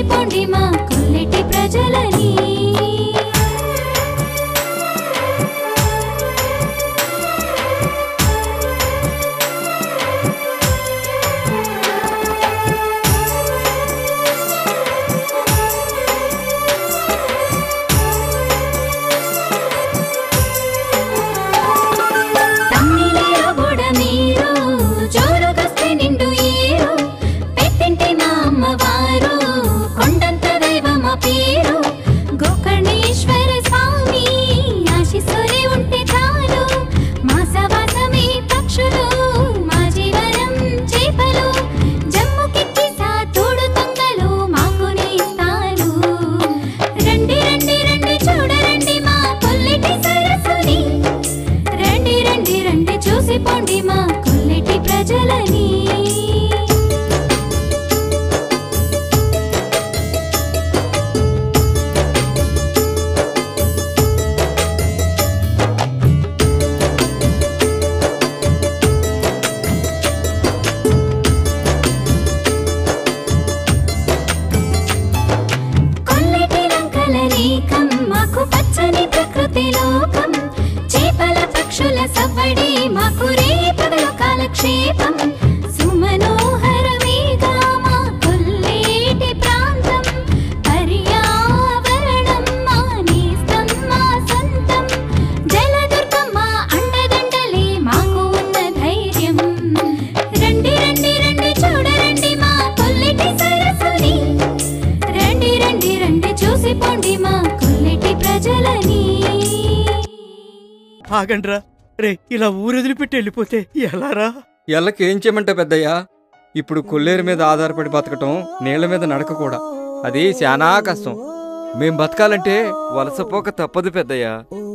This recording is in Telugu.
చూసిపోండి మా కొల్లెటి ప్రజలని తమ్మిలేరు బుడమీరు జోరుగొస్తే నిండు ఏరు పెద్దింటి మా అమ్మవారు కొండంత దైవమ పేరు గోకర్ణేశ్వర స్వామి ఆశీస్సులే ఉంటే చాలు మా సవాసమే పక్షులు మా జీవనం చేపలు జమ్ముకెక్కి సాతోడు తొంగలు మాకు నేస్తాలు రండి రండి రండి చూడరండి మా కొల్లెటి సరస్సుని రండి రండి రండి చూసిపోండి మా కొల్లెటి ప్రజలని కొల్లెటి లంకల రేఖం మాకు పచ్చని ప్రకృతి లోకం చేపల పక్షుల సవ్వడి మాకు రేపగల కాలక్షేపం సుమనోహరమేగా మా కొల్లేటి ప్రాంతం పర్యావరణం మా నేస్తం మా సొంతం జలదుర్గమ్మ అండదండలే మాకు ఉన్న ధైర్యం రండి రండి రండి చూడరండి మా కొల్లెటి సరస్సుని రండి రండి రండి చూసిపోండి మా కొల్లెటి ప్రజలని ఆగండ్రా రే ఇలా ఊరొదిలిపెట్టి వెళ్ళిపోతే ఎలారా ఎల్లకి ఏం చేయమంటే పెద్దయ్యా ఇప్పుడు కొల్లేరు మీద ఆధారపడి బతకటం నీళ్ల మీద నడక కూడా అది శానా కష్టం మేం బతకాలంటే వలసపోక తప్పదు పెద్దయ్యా